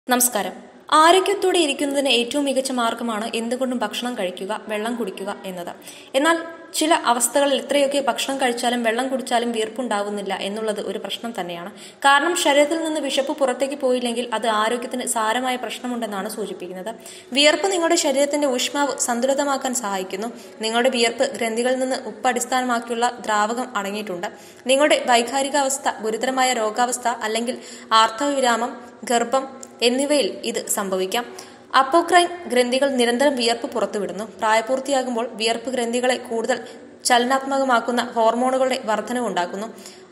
നമസ്കാരം ആരോഗ്യത്തോടെ ഇരിക്കുന്നതിന് ഏറ്റവും മികച്ച മാർഗമാണ് എന്തുകൊണ്ടും ഭക്ഷണം കഴിക്കുക വെള്ളം കുടിക്കുക എന്നത് എന്നാൽ ചില അവസ്ഥകളിൽ എത്രയൊക്കെ ഭക്ഷണം കഴിച്ചാലും വെള്ളം കുടിച്ചാലും വീർപ്പുണ്ടാവുന്നില്ല എന്നുള്ളത് ഒരു പ്രശ്നം തന്നെയാണ് കാരണം ശരീരത്തിൽ നിന്ന് വിശപ്പ് പുറത്തേക്ക് പോയില്ലെങ്കിൽ അത് ആരോഗ്യത്തിന് സാരമായ പ്രശ്നമുണ്ടെന്നാണ് സൂചിപ്പിക്കുന്നത് വിയർപ്പ് നിങ്ങളുടെ ശരീരത്തിന്റെ ഊഷ്മാവ് സന്തുലിതമാക്കാൻ സഹായിക്കുന്നു നിങ്ങളുടെ വിയർപ്പ് ഗ്രന്ഥികളിൽ നിന്ന് ഉപ്പ് അടിസ്ഥാനമാക്കിയുള്ള ദ്രാവകം അടങ്ങിയിട്ടുണ്ട് നിങ്ങളുടെ വൈകാരികാവസ്ഥ ഗുരുതരമായ രോഗാവസ്ഥ അല്ലെങ്കിൽ ആർത്തവവിരാമം ഗർഭം എന്നിവയിൽ ഇത് സംഭവിക്കാം അപ്പോക്രൈൻ ഗ്രന്ഥികൾ നിരന്തരം വിയർപ്പ് പുറത്തുവിടുന്നു പ്രായപൂർത്തിയാകുമ്പോൾ വിയർപ്പ് ഗ്രന്ഥികളെ കൂടുതൽ ചലനാത്മകമാക്കുന്ന ഹോർമോണുകളുടെ വർധനവുണ്ടാക്കുന്നു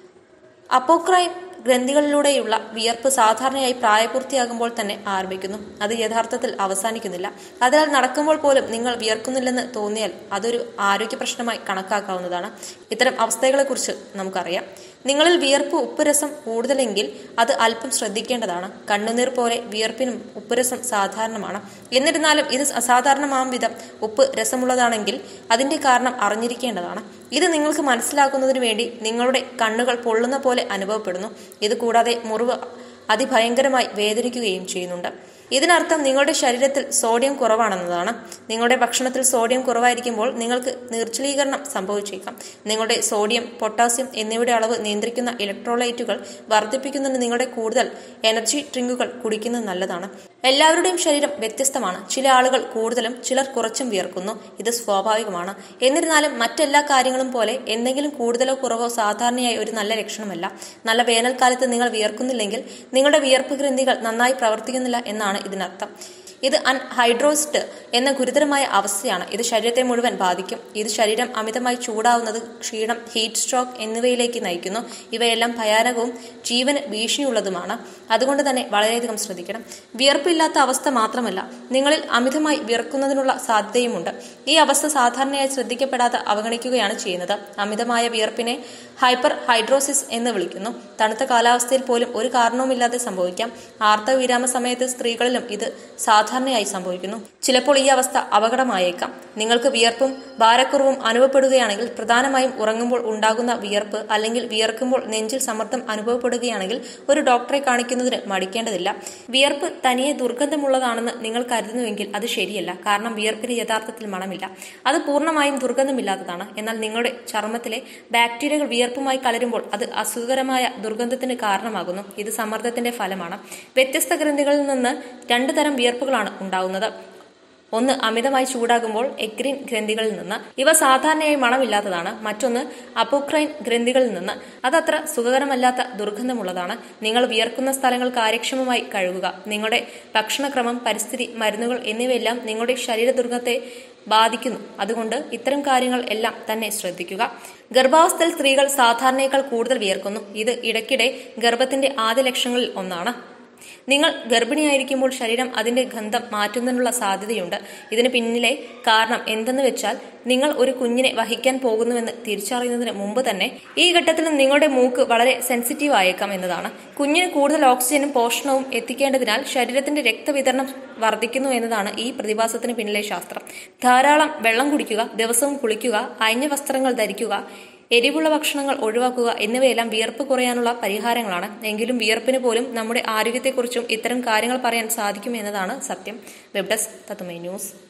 അപ്പോക്രൈൻ ഗ്രന്ഥികളിലൂടെയുള്ള വിയർപ്പ് സാധാരണയായി പ്രായപൂർത്തിയാകുമ്പോൾ തന്നെ ആരംഭിക്കുന്നു അത് യഥാർത്ഥത്തിൽ അവസാനിക്കുന്നില്ല അതിനാൽ നടക്കുമ്പോൾ പോലും നിങ്ങൾ വിയർക്കുന്നില്ലെന്ന് തോന്നിയാൽ അതൊരു ആരോഗ്യ പ്രശ്നമായി കണക്കാക്കാവുന്നതാണ് ഇത്തരം അവസ്ഥകളെക്കുറിച്ച് നമുക്കറിയാം നിങ്ങളിൽ വിയർപ്പ് ഉപ്പുരസം കൂടുതലെങ്കിൽ അത് അല്പം ശ്രദ്ധിക്കേണ്ടതാണ് കണ്ണുനീർ പോലെ വിയർപ്പിനും ഉപ്പുരസം സാധാരണമാണ് എന്നിരുന്നാലും ഇത് അസാധാരണമാം വിധം ഉപ്പ് രസമുള്ളതാണെങ്കിൽ അതിന്റെ കാരണം അറിഞ്ഞിരിക്കേണ്ടതാണ് ഇത് നിങ്ങൾക്ക് മനസ്സിലാക്കുന്നതിന് വേണ്ടി നിങ്ങളുടെ കണ്ണുകൾ പൊള്ളുന്ന പോലെ അനുഭവപ്പെടുന്നു ഇത് കൂടാതെ മുറിവ് അതിഭയങ്കരമായി വേദനിക്കുകയും ചെയ്യുന്നുണ്ട് ഇതിനർത്ഥം നിങ്ങളുടെ ശരീരത്തിൽ സോഡിയം കുറവാണെന്നതാണ് നിങ്ങളുടെ ഭക്ഷണത്തിൽ സോഡിയം കുറവായിരിക്കുമ്പോൾ നിങ്ങൾക്ക് നീർച്ചലീകരണം സംഭവിച്ചേക്കാം നിങ്ങളുടെ സോഡിയം പൊട്ടാസ്യം എന്നിവയുടെ അളവ് നിയന്ത്രിക്കുന്ന ഇലക്ട്രോലൈറ്റുകൾ വർദ്ധിപ്പിക്കുന്നതിന് നിങ്ങളുടെ കൂടുതൽ എനർജി ഡ്രിങ്കുകൾ കുടിക്കുന്നത് നല്ലതാണ് എല്ലാവരുടെയും ശരീരം വ്യത്യസ്തമാണ് ചില ആളുകൾ കൂടുതലും ചിലർ കുറച്ചും വിയർക്കുന്നു ഇത് സ്വാഭാവികമാണ് എന്നിരുന്നാലും മറ്റെല്ലാ കാര്യങ്ങളും പോലെ എന്തെങ്കിലും കൂടുതലോ കുറവോ സാധാരണയായി ഒരു നല്ല ലക്ഷണമല്ല നല്ല വേനൽക്കാലത്ത് നിങ്ങൾ വിയർക്കുന്നില്ലെങ്കിൽ നിങ്ങളുടെ വിയർപ്പ് ഗ്രന്ഥികൾ നന്നായി പ്രവർത്തിക്കുന്നില്ല എന്നാണ് ഇതിനർത്ഥം ഇത് അൺഹൈഡ്രോസ്ഡ് എന്ന ഗുരുതരമായ അവസ്ഥയാണ് ഇത് ശരീരത്തെ മുഴുവൻ ബാധിക്കും ഇത് ശരീരം അമിതമായി ചൂടാവുന്നത് ക്ഷീണം ഹീറ്റ് സ്ട്രോക്ക് എന്നിവയിലേക്ക് നയിക്കുന്നു ഇവയെല്ലാം ഭയാനകവും ജീവന് ഭീഷണിയുള്ളതുമാണ് അതുകൊണ്ട് തന്നെ വളരെയധികം ശ്രദ്ധിക്കണം വിയർപ്പില്ലാത്ത അവസ്ഥ മാത്രമല്ല നിങ്ങളിൽ അമിതമായി വിയർക്കുന്നതിനുള്ള സാധ്യതയുമുണ്ട് ഈ അവസ്ഥ സാധാരണയായി ശ്രദ്ധിക്കപ്പെടാതെ അവഗണിക്കുകയാണ് ചെയ്യുന്നത് അമിതമായ വിയർപ്പിനെ ഹൈപ്പർ ഹൈഡ്രോസിസ് എന്ന് വിളിക്കുന്നു തണുത്ത കാലാവസ്ഥയിൽ പോലും ഒരു കാരണവുമില്ലാതെ സംഭവിക്കാം ആർത്തവവിരാമ സമയത്ത് സ്ത്രീകളിലും ഇത് സാധാരണയായി സംഭവിക്കുന്നു ചിലപ്പോൾ ഈ അവസ്ഥ അപകടമായേക്കാം നിങ്ങൾക്ക് വിയർപ്പും ഭാരക്കുറവും അനുഭവപ്പെടുകയാണെങ്കിൽ പ്രധാനമായും ഉറങ്ങുമ്പോൾ ഉണ്ടാകുന്ന വിയർപ്പ് അല്ലെങ്കിൽ വിയർക്കുമ്പോൾ നെഞ്ചിൽ സമ്മർദ്ദം അനുഭവപ്പെടുകയാണെങ്കിൽ ഒരു ഡോക്ടറെ കാണിക്കുന്നതിന് മടിക്കേണ്ടതില്ല വിയർപ്പ് തനിയെ ദുർഗന്ധമുള്ളതാണെന്ന് നിങ്ങൾ കരുതുന്നുവെങ്കിൽ അത് ശരിയല്ല കാരണം വിയർപ്പിന് യഥാർത്ഥത്തിൽ മണമില്ല അത് പൂർണ്ണമായും ദുർഗന്ധമില്ലാത്തതാണ് എന്നാൽ നിങ്ങളുടെ ചർമ്മത്തിലെ ബാക്ടീരിയകൾ വിയർപ്പുമായി കലരുമ്പോൾ അത് അസുഖകരമായ ദുർഗന്ധത്തിന് കാരണമാകുന്നു ഇത് സമ്മർദ്ദത്തിന്റെ ഫലമാണ് വ്യത്യസ്ത ഗ്രന്ഥികളിൽ നിന്ന് രണ്ടു തരം വിയർപ്പുകളാണ് ഉണ്ടാകുന്നത് ഒന്ന് അമിതമായി ചൂടാകുമ്പോൾ എക്രിൻ ഗ്രന്ഥികളിൽ നിന്ന് ഇവ സാധാരണയായി മണമില്ലാത്തതാണ് മറ്റൊന്ന് അപ്പോക്രൈൻ ഗ്രന്ഥികളിൽ നിന്ന് അതത്ര സുഖകരമല്ലാത്ത ദുർഗന്ധമുള്ളതാണ് നിങ്ങൾ വിയർക്കുന്ന സ്ഥലങ്ങൾ കാര്യക്ഷമമായി കഴുകുക നിങ്ങളുടെ ഭക്ഷണക്രമം പരിസ്ഥിതി മരുന്നുകൾ എന്നിവയെല്ലാം നിങ്ങളുടെ ശരീര ദുർഗത്തെ ബാധിക്കുന്നു അതുകൊണ്ട് ഇത്തരം കാര്യങ്ങൾ എല്ലാം തന്നെ ശ്രദ്ധിക്കുക ഗർഭാവസ്ഥയിൽ സ്ത്രീകൾ സാധാരണയേക്കാൾ കൂടുതൽ വിയർക്കുന്നു ഇത് ഇടയ്ക്കിടെ ഗർഭത്തിന്റെ ആദ്യ ലക്ഷണങ്ങളിൽ ഒന്നാണ് നിങ്ങൾ ഗർഭിണിയായിരിക്കുമ്പോൾ ശരീരം അതിന്റെ ഗന്ധം മാറ്റുന്നതിനുള്ള സാധ്യതയുണ്ട് ഇതിന് പിന്നിലെ കാരണം എന്തെന്ന് വെച്ചാൽ നിങ്ങൾ ഒരു കുഞ്ഞിനെ വഹിക്കാൻ പോകുന്നുവെന്ന് തിരിച്ചറിയുന്നതിന് മുമ്പ് തന്നെ ഈ ഘട്ടത്തിൽ നിങ്ങളുടെ മൂക്ക് വളരെ സെൻസിറ്റീവ് ആയേക്കാം എന്നതാണ് കുഞ്ഞിന് കൂടുതൽ ഓക്സിജനും പോഷണവും എത്തിക്കേണ്ടതിനാൽ ശരീരത്തിന്റെ രക്തവിതരണം വർദ്ധിക്കുന്നു എന്നതാണ് ഈ പ്രതിഭാസത്തിന് പിന്നിലെ ശാസ്ത്രം ധാരാളം വെള്ളം കുടിക്കുക ദിവസവും കുളിക്കുക അയഞ്ഞ വസ്ത്രങ്ങൾ ധരിക്കുക എരിവുള്ള ഭക്ഷണങ്ങൾ ഒഴിവാക്കുക എന്നിവയെല്ലാം വിയർപ്പ് കുറയാനുള്ള പരിഹാരങ്ങളാണ് എങ്കിലും വിയർപ്പിന് പോലും നമ്മുടെ ആരോഗ്യത്തെക്കുറിച്ചും ഇത്തരം കാര്യങ്ങൾ പറയാൻ സാധിക്കും എന്നതാണ് സത്യം വെബ് ഡെസ്ക് തത്തുമൈ ന്യൂസ്